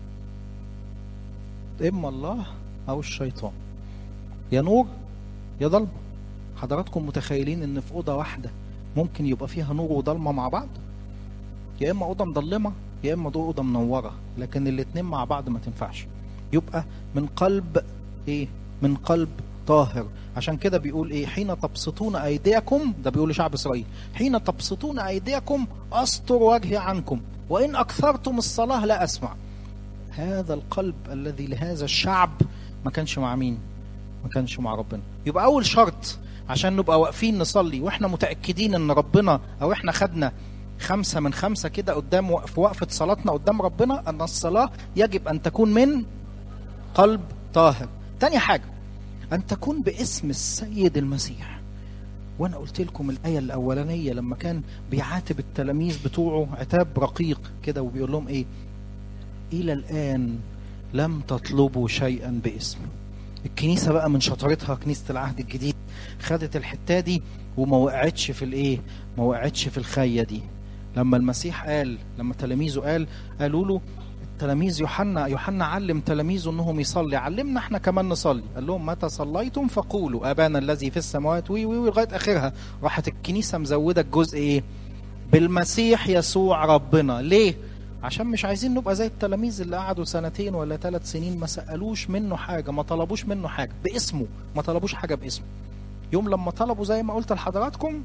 S1: اما الله او الشيطان يا نور يا ضلمه حضراتكم متخيلين ان في اوضه واحده ممكن يبقى فيها نور وضلمه مع بعض يا اما اوضه مضلمه يا اما دور اوضه منوره لكن الاتنين مع بعض ما تنفعش يبقى من قلب ايه من قلب طاهر عشان كده بيقول ايه حين تبسطون ايديكم ده بيقول لشعب اسرائيل حين تبسطون ايديكم استر وجهي عنكم وان اكثرتم الصلاه لا اسمع هذا القلب الذي لهذا الشعب ما كانش مع مين ما كانش مع ربنا يبقى اول شرط عشان نبقى واقفين نصلي واحنا متاكدين ان ربنا او احنا خدنا خمسة من خمسة كده قدام في وقفة صلاتنا قدام ربنا أن الصلاة يجب أن تكون من قلب طاهر تاني حاجة أن تكون باسم السيد المسيح وأنا قلت لكم الآية الأولانية لما كان بيعاتب التلاميذ بتوعه عتاب رقيق كده وبيقول لهم إيه إلى الآن لم تطلبوا شيئا باسمي الكنيسة بقى من شطارتها كنيسة العهد الجديد خدت الحتة دي وما وقعتش في الايه ما وقعتش في الخية دي لما المسيح قال لما تلاميذه قال قالوا له تلاميذ يوحنا يوحنا علم تلاميذه انهم يصلي علمنا احنا كمان نصلي قال لهم متى صليتم فقولوا ابانا الذي في السماوات وي وي وي لغايه اخرها راحت الكنيسه مزوده الجزء ايه بالمسيح يسوع ربنا ليه عشان مش عايزين نبقى زي التلاميذ اللي قعدوا سنتين ولا ثلاث سنين ما سالوش منه حاجه ما طلبوش منه حاجه باسمه ما طلبوش حاجه باسمه يوم لما طلبوا زي ما قلت لحضراتكم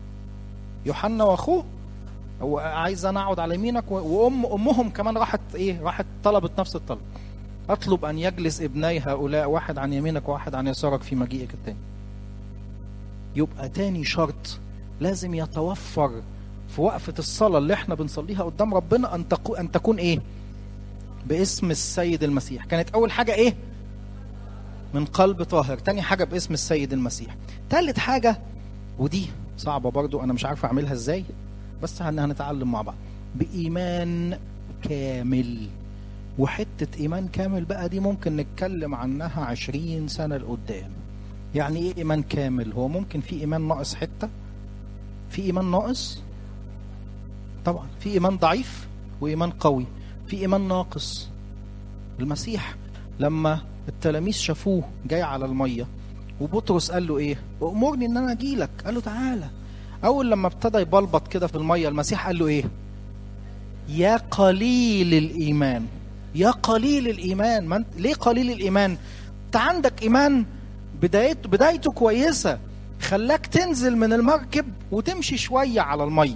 S1: يوحنا واخوه هو عايز انا اقعد على يمينك وام امهم كمان راحت ايه راحت طلبت نفس الطلب اطلب ان يجلس ابني هؤلاء واحد عن يمينك وواحد عن يسارك في مجيئك التاني يبقى تاني شرط لازم يتوفر في وقفة الصلاة اللي احنا بنصليها قدام ربنا ان تكون ان تكون ايه باسم السيد المسيح كانت اول حاجة ايه من قلب طاهر تاني حاجة باسم السيد المسيح تالت حاجة ودي صعبة برضو انا مش عارف اعملها ازاي بس هنتعلم مع بعض بإيمان كامل وحتة إيمان كامل بقى دي ممكن نتكلم عنها عشرين سنة لقدام يعني إيه إيمان كامل هو ممكن في إيمان ناقص حتة في إيمان ناقص طبعا في إيمان ضعيف وإيمان قوي في إيمان ناقص المسيح لما التلاميذ شافوه جاي على المية وبطرس قال له إيه أمرني إن أنا أجي لك قال له تعالى اول لما ابتدى يبلبط كده في الميه المسيح قال له ايه يا قليل الايمان يا قليل الايمان من ليه قليل الايمان انت عندك ايمان بدايته بدايته كويسه خلاك تنزل من المركب وتمشي شويه على الميه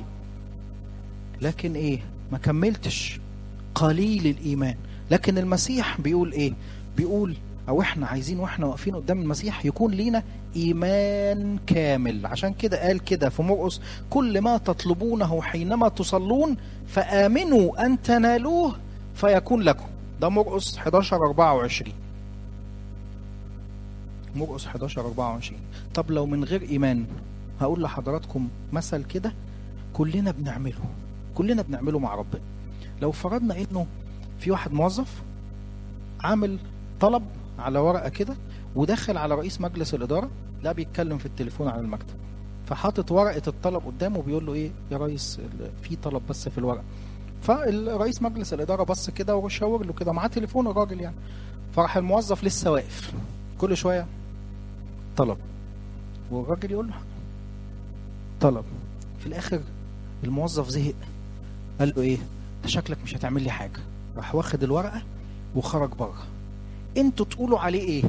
S1: لكن ايه ما كملتش قليل الايمان لكن المسيح بيقول ايه بيقول او احنا عايزين واحنا واقفين قدام المسيح يكون لينا ايمان كامل عشان كده قال كده في مرقس كل ما تطلبونه حينما تصلون فامنوا ان تنالوه فيكون لكم ده مرقس 11 24 مرقس 11 24 طب لو من غير ايمان هقول لحضراتكم مثل كده كلنا بنعمله كلنا بنعمله مع ربنا لو فرضنا انه في واحد موظف عامل طلب على ورقه كده ودخل على رئيس مجلس الاداره لا بيتكلم في التليفون على المكتب فحاطط ورقه الطلب قدامه بيقول له ايه يا ريس ال- في طلب بس في الورقه فالرئيس مجلس الاداره بص كده وشاور له كده معاه تليفون الراجل يعني فراح الموظف لسه واقف كل شويه طلب والراجل يقول له طلب في الاخر الموظف زهق قال له ايه انت شكلك مش هتعمل لي حاجه راح واخد الورقه وخرج بره انتوا تقولوا عليه ايه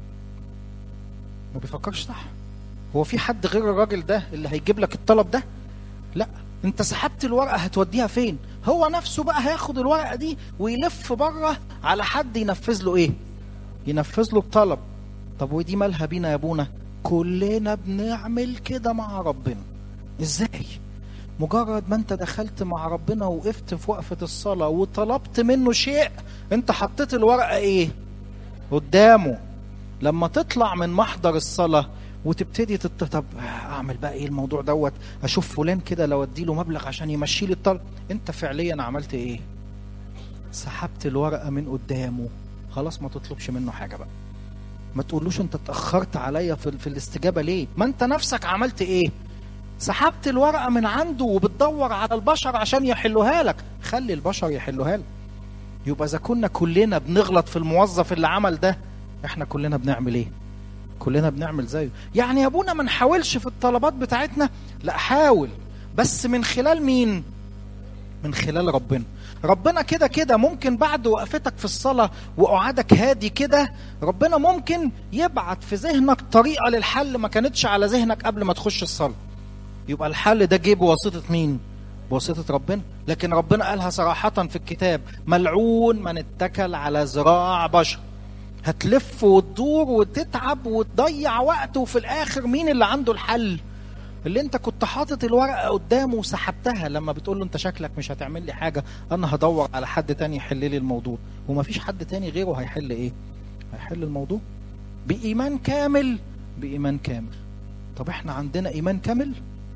S1: ما بيفكرش صح هو في حد غير الراجل ده اللي هيجيب لك الطلب ده لا انت سحبت الورقه هتوديها فين هو نفسه بقى هياخد الورقه دي ويلف بره على حد ينفذ له ايه ينفذ له الطلب طب ودي مالها بينا يا ابونا كلنا بنعمل كده مع ربنا ازاي مجرد ما انت دخلت مع ربنا وقفت في وقفة الصلاة وطلبت منه شيء انت حطيت الورقة ايه قدامه لما تطلع من محضر الصلاة وتبتدي تت... طب اعمل بقى ايه الموضوع دوت اشوف فلان كده لو اديله مبلغ عشان يمشي لي الطلب انت فعليا عملت ايه سحبت الورقة من قدامه خلاص ما تطلبش منه حاجة بقى ما تقولوش انت اتأخرت عليا في, في الاستجابة ليه ما انت نفسك عملت ايه سحبت الورقة من عنده وبتدور على البشر عشان يحلوها لك خلي البشر يحلوها لك يبقى اذا كنا كلنا بنغلط في الموظف اللي عمل ده احنا كلنا بنعمل ايه كلنا بنعمل زيه يعني يا ابونا ما نحاولش في الطلبات بتاعتنا لا حاول بس من خلال مين من خلال ربنا ربنا كده كده ممكن بعد وقفتك في الصلاة وقعدك هادي كده ربنا ممكن يبعت في ذهنك طريقة للحل ما كانتش على ذهنك قبل ما تخش الصلاة يبقى الحل ده جه بواسطة مين بواسطة ربنا لكن ربنا قالها صراحة في الكتاب ملعون من اتكل على ذراع بشر هتلف وتدور وتتعب وتضيع وقت وفي الاخر مين اللي عنده الحل اللي انت كنت حاطط الورقه قدامه وسحبتها لما بتقول له انت شكلك مش هتعمل لي حاجه انا هدور على حد تاني يحل لي الموضوع ومفيش حد تاني غيره هيحل ايه هيحل الموضوع بايمان كامل بايمان كامل طب احنا عندنا ايمان كامل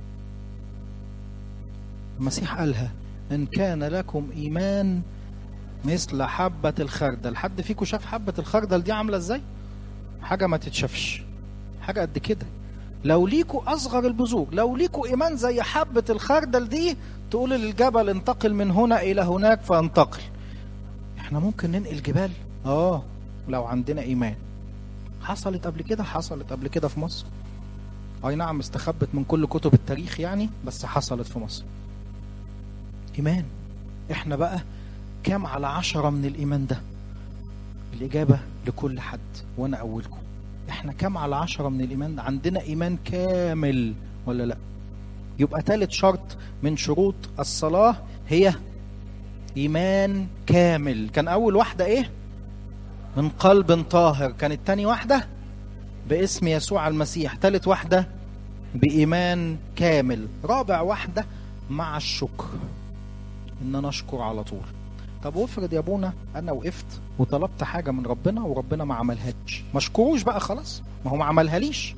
S1: المسيح قالها ان كان لكم ايمان مثل حبة الخردل حد فيكم شاف حبة الخردل دي عاملة ازاي حاجة ما تتشافش حاجة قد كده لو ليكوا اصغر البذور لو ليكوا ايمان زي حبة الخردل دي تقول للجبل انتقل من هنا الى هناك فانتقل احنا ممكن ننقل جبال اه لو عندنا ايمان حصلت قبل كده حصلت قبل كده في مصر اي نعم استخبت من كل كتب التاريخ يعني بس حصلت في مصر ايمان احنا بقى كام على عشرة من الإيمان ده الإجابة لكل حد وأنا أولكم إحنا كام على عشرة من الإيمان ده عندنا إيمان كامل ولا لأ يبقى ثالث شرط من شروط الصلاة هي إيمان كامل كان أول واحدة إيه من قلب طاهر كانت تاني واحدة باسم يسوع المسيح ثالث واحدة بإيمان كامل رابع واحدة مع الشكر إن أنا أشكر على طول طب وافرض يا ابونا انا وقفت وطلبت حاجه من ربنا وربنا ما عملهاش ما اشكروش بقى خلاص ما هو ما عملها ليش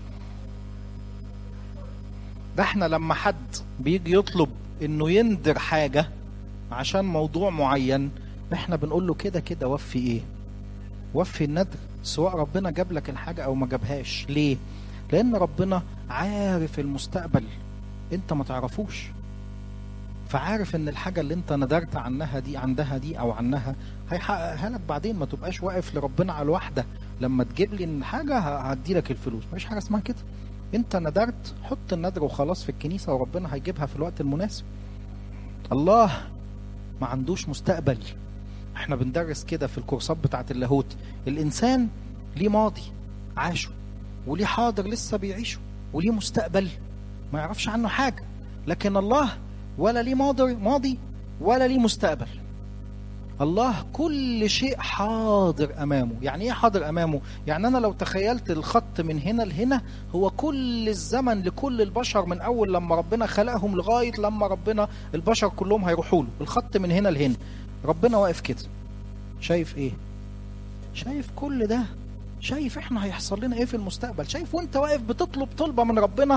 S1: ده احنا لما حد بيجي يطلب انه يندر حاجه عشان موضوع معين احنا بنقول له كده كده وفي ايه وفي الندر سواء ربنا جاب لك الحاجه او ما جابهاش ليه لان ربنا عارف المستقبل انت ما تعرفوش فعارف ان الحاجه اللي انت ندرت عنها دي عندها دي او عنها هيحققها لك بعدين ما تبقاش واقف لربنا على الواحده لما تجيب لي الحاجه هدي لك الفلوس مفيش حاجه اسمها كده انت ندرت حط الندر وخلاص في الكنيسه وربنا هيجيبها في الوقت المناسب الله ما عندوش مستقبل احنا بندرس كده في الكورسات بتاعت اللاهوت الانسان ليه ماضي عاشه وليه حاضر لسه بيعيشه وليه مستقبل ما يعرفش عنه حاجه لكن الله ولا ليه ماضي ماضي ولا ليه مستقبل الله كل شيء حاضر امامه يعني ايه حاضر امامه يعني انا لو تخيلت الخط من هنا لهنا هو كل الزمن لكل البشر من اول لما ربنا خلقهم لغايه لما ربنا البشر كلهم هيروحوا له الخط من هنا لهنا ربنا واقف كده شايف ايه شايف كل ده شايف احنا هيحصل لنا ايه في المستقبل شايف وانت واقف بتطلب طلبه من ربنا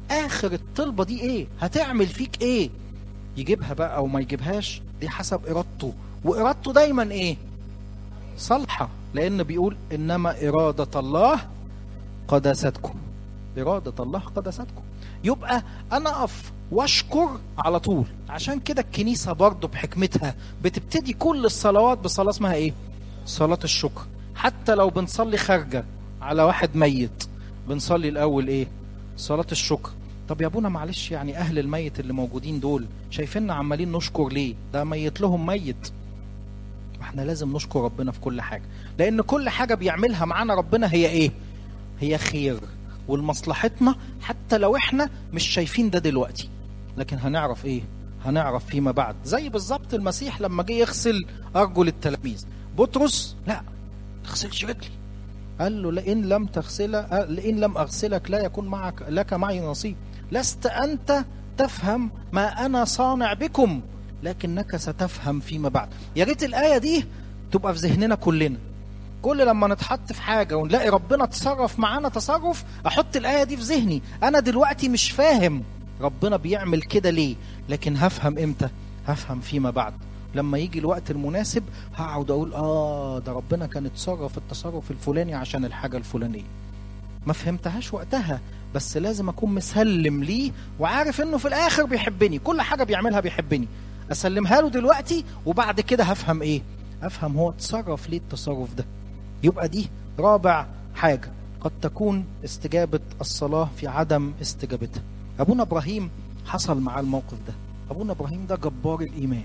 S1: اخر الطلبه دي ايه هتعمل فيك ايه يجيبها بقى او ما يجيبهاش دي حسب ارادته وارادته دايما ايه صالحه لان بيقول انما اراده الله قداستكم اراده الله قداستكم يبقى انا اقف واشكر على طول عشان كده الكنيسه برضه بحكمتها بتبتدي كل الصلوات بصلاه اسمها ايه صلاه الشكر حتى لو بنصلي خارجه على واحد ميت بنصلي الاول ايه صلاه الشكر طب يا ابونا معلش يعني اهل الميت اللي موجودين دول شايفيننا عمالين نشكر ليه ده ميت لهم ميت احنا لازم نشكر ربنا في كل حاجه لان كل حاجه بيعملها معانا ربنا هي ايه هي خير ولمصلحتنا حتى لو احنا مش شايفين ده دلوقتي لكن هنعرف ايه هنعرف فيما بعد زي بالظبط المسيح لما جه يغسل ارجل التلاميذ بطرس لا تغسلش رجلي قال له لئن لم تغسل لئن لم اغسلك لا يكون معك لك معي نصيب لست انت تفهم ما انا صانع بكم لكنك ستفهم فيما بعد يا ريت الايه دي تبقى في ذهننا كلنا كل لما نتحط في حاجه ونلاقي ربنا تصرف معانا تصرف احط الايه دي في ذهني انا دلوقتي مش فاهم ربنا بيعمل كده ليه لكن هفهم امتى هفهم فيما بعد لما يجي الوقت المناسب هقعد اقول اه ده ربنا كان اتصرف التصرف الفلاني عشان الحاجه الفلانيه ما فهمتهاش وقتها بس لازم اكون مسلم ليه وعارف انه في الاخر بيحبني كل حاجه بيعملها بيحبني اسلمها له دلوقتي وبعد كده هفهم ايه افهم هو اتصرف ليه التصرف ده يبقى دي رابع حاجه قد تكون استجابه الصلاه في عدم استجابتها ابونا ابراهيم حصل معاه الموقف ده ابونا ابراهيم ده جبار الايمان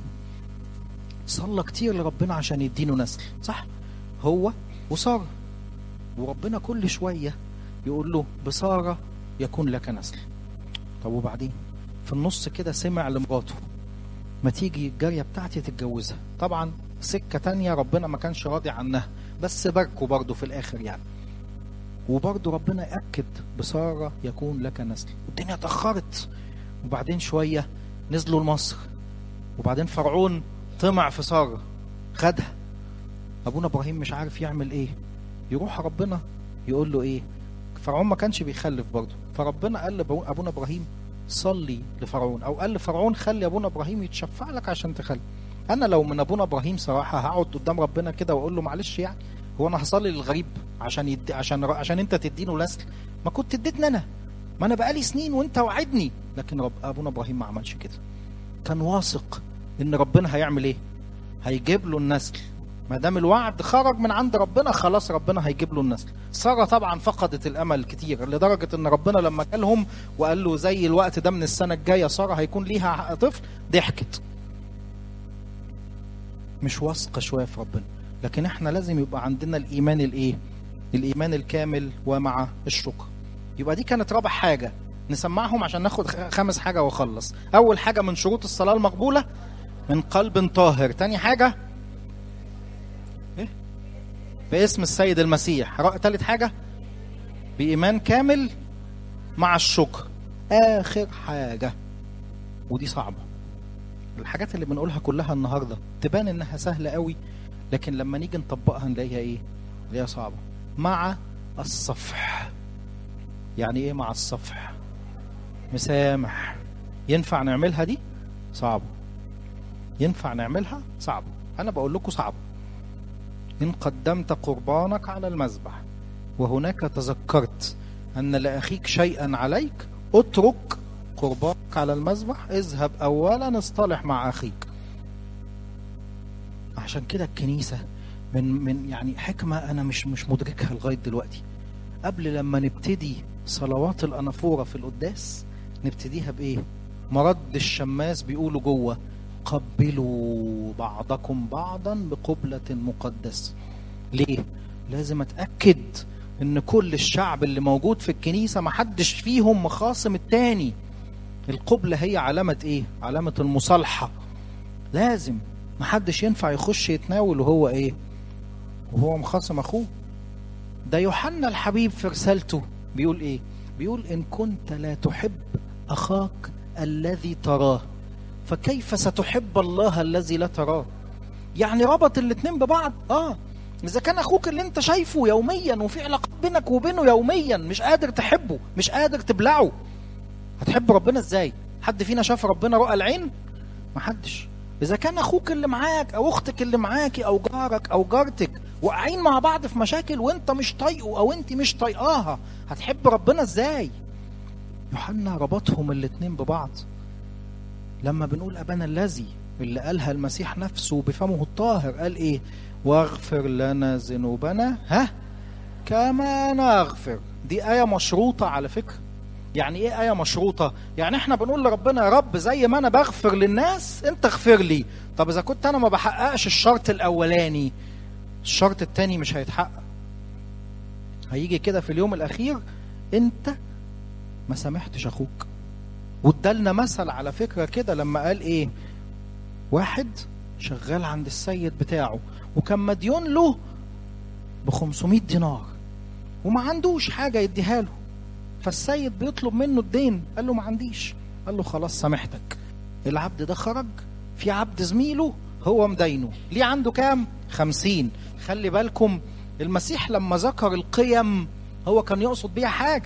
S1: صلى كتير لربنا عشان يدينه نسل صح هو وساره وربنا كل شويه يقول له بساره يكون لك نسل طب وبعدين في النص كده سمع لمراته ما تيجي الجارية بتاعتي تتجوزها طبعا سكة تانية ربنا ما كانش راضي عنها بس باركوا برضه في الآخر يعني وبرضه ربنا يأكد بسارة يكون لك نسل والدنيا اتأخرت وبعدين شوية نزلوا لمصر وبعدين فرعون طمع في سارة خدها أبونا إبراهيم مش عارف يعمل إيه يروح ربنا يقول له إيه فرعون ما كانش بيخلف برضه فربنا قال لأبونا إبراهيم صلي لفرعون او قال لفرعون خلي ابونا ابراهيم يتشفع لك عشان تخلي انا لو من ابونا ابراهيم صراحه هقعد قدام ربنا كده واقول له معلش يعني هو انا هصلي للغريب عشان يد... عشان عشان انت تدينه نسل ما كنت اديتني انا ما انا بقالي سنين وانت وعدني لكن رب... ابونا ابراهيم ما عملش كده كان واثق ان ربنا هيعمل ايه هيجيب له النسل ما دام الوعد خرج من عند ربنا خلاص ربنا هيجيب له النسل ساره طبعا فقدت الامل كتير لدرجه ان ربنا لما جالهم وقال له زي الوقت ده من السنه الجايه ساره هيكون ليها طفل ضحكت مش واثقه شويه في ربنا لكن احنا لازم يبقى عندنا الايمان الايه الايمان الكامل ومع الشكر يبقى دي كانت رابع حاجه نسمعهم عشان ناخد خمس حاجه واخلص اول حاجه من شروط الصلاه المقبوله من قلب طاهر تاني حاجه إيه؟ باسم السيد المسيح ثالث حاجة بإيمان كامل مع الشكر آخر حاجة ودي صعبة الحاجات اللي بنقولها كلها النهاردة تبان إنها سهلة قوي لكن لما نيجي نطبقها نلاقيها إيه نلاقيها صعبة مع الصفح يعني إيه مع الصفح مسامح ينفع نعملها دي صعبة ينفع نعملها صعبة أنا بقول لكم صعبة إن قدمت قربانك على المذبح وهناك تذكرت أن لأخيك شيئا عليك اترك قربانك على المذبح اذهب أولا اصطلح مع أخيك عشان كده الكنيسة من من يعني حكمة أنا مش مش مدركها لغاية دلوقتي قبل لما نبتدي صلوات الأنافورة في القداس نبتديها بإيه؟ مرد الشماس بيقولوا جوه قبلوا بعضكم بعضا بقبلة مقدسة ليه؟ لازم اتأكد ان كل الشعب اللي موجود في الكنيسة محدش فيهم مخاصم التاني القبلة هي علامة ايه؟ علامة المصالحة لازم محدش ينفع يخش يتناول وهو ايه؟ وهو مخاصم اخوه ده يوحنا الحبيب في رسالته بيقول ايه؟ بيقول ان كنت لا تحب اخاك الذي تراه فكيف ستحب الله الذي لا تراه يعني ربط الاتنين ببعض اه اذا كان اخوك اللي انت شايفه يوميا وفي علاقات بينك وبينه يوميا مش قادر تحبه مش قادر تبلعه هتحب ربنا ازاي حد فينا شاف ربنا رؤى العين ما حدش اذا كان اخوك اللي معاك او اختك اللي معاكي او جارك او جارتك واقعين مع بعض في مشاكل وانت مش طايقه او انت مش طايقاها هتحب ربنا ازاي يوحنا ربطهم الاتنين ببعض لما بنقول ابانا الذي اللي قالها المسيح نفسه بفمه الطاهر قال ايه واغفر لنا ذنوبنا ها كما نغفر دي آية مشروطة على فكرة يعني ايه آية مشروطة يعني احنا بنقول لربنا يا رب زي ما انا بغفر للناس انت اغفر لي طب اذا كنت انا ما بحققش الشرط الاولاني الشرط التاني مش هيتحقق هيجي كده في اليوم الاخير انت ما سامحتش اخوك وادالنا مثل على فكرة كده لما قال ايه واحد شغال عند السيد بتاعه وكان مديون له ب 500 دينار وما عندوش حاجة يديها له فالسيد بيطلب منه الدين قال له ما عنديش قال له خلاص سامحتك العبد ده خرج في عبد زميله هو مدينه ليه عنده كام خمسين خلي بالكم المسيح لما ذكر القيم هو كان يقصد بيها حاجة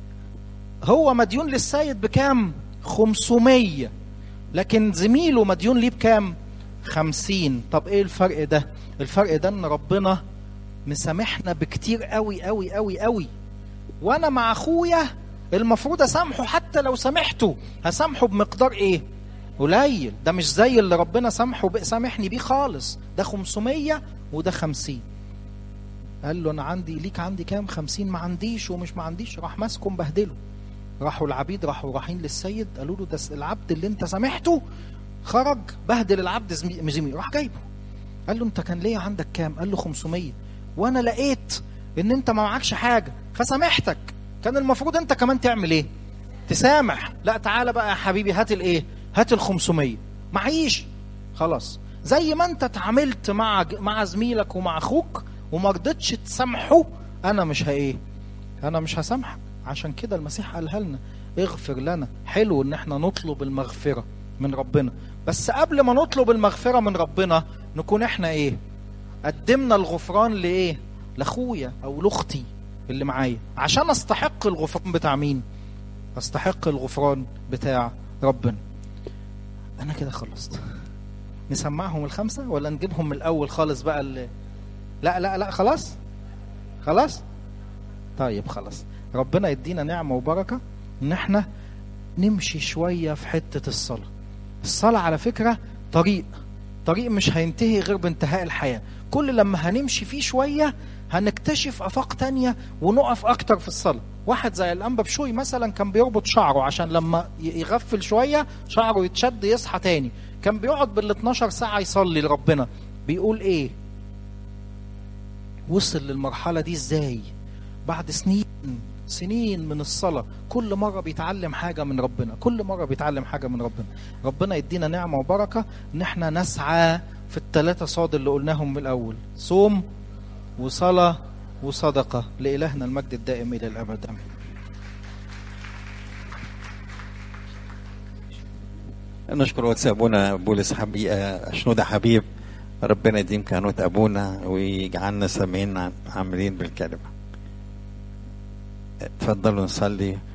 S1: هو مديون للسيد بكام خمسمية لكن زميله مديون ليه بكام خمسين طب ايه الفرق ده الفرق ده ان ربنا مسامحنا بكتير قوي قوي قوي قوي وانا مع اخويا المفروض اسامحه حتى لو سامحته هسامحه بمقدار ايه قليل ده مش زي اللي ربنا سامحه بي- سامحني بيه خالص ده 500 وده 50 قال له انا عندي ليك عندي كام 50 ما عنديش ومش ما عنديش راح ماسكه مبهدله راحوا العبيد راحوا رايحين للسيد قالوا له ده العبد اللي انت سامحته خرج بهدل العبد زمي- زميله راح جايبه قال له انت كان ليا عندك كام قال له 500 وانا لقيت ان انت ما معكش حاجه فسامحتك كان المفروض انت كمان تعمل ايه تسامح لا تعالى بقى يا حبيبي هات الايه هات ال 500 معيش خلاص زي ما انت اتعاملت مع مع زميلك ومع اخوك وما رضيتش تسامحه انا مش هايه انا مش هسامحك عشان كده المسيح قالها لنا اغفر لنا حلو ان احنا نطلب المغفره من ربنا بس قبل ما نطلب المغفره من ربنا نكون احنا ايه قدمنا الغفران لايه لاخويا او لاختي اللي معايا عشان استحق الغفران بتاع مين استحق الغفران بتاع ربنا انا كده خلصت نسمعهم الخمسه ولا نجيبهم من الاول خالص بقى اللي... لا لا لا خلاص خلاص طيب خلاص ربنا يدينا نعمه وبركه ان احنا نمشي شويه في حته الصلاه الصلاه على فكره طريق طريق مش هينتهي غير بانتهاء الحياه كل لما هنمشي فيه شويه هنكتشف افاق تانية ونقف اكتر في الصلاه واحد زي الانبا بشوي مثلا كان بيربط شعره عشان لما ي- يغفل شويه شعره يتشد يصحى تاني كان بيقعد بال 12 ساعه يصلي لربنا بيقول ايه وصل للمرحله دي ازاي بعد سنين سنين من الصلاة كل مرة بيتعلم حاجة من ربنا كل مرة بيتعلم حاجة من ربنا ربنا يدينا نعمة وبركة ان احنا نسعى في الثلاثة صاد اللي قلناهم من الأول صوم وصلاة وصدقة لإلهنا المجد الدائم إلى الأبد آمين
S2: نشكر واتس ابونا بولس حبي آه، شنودة حبيب ربنا يديم كهنوت ابونا ويجعلنا سامعين عاملين بالكلمه اتفضلوا نصلي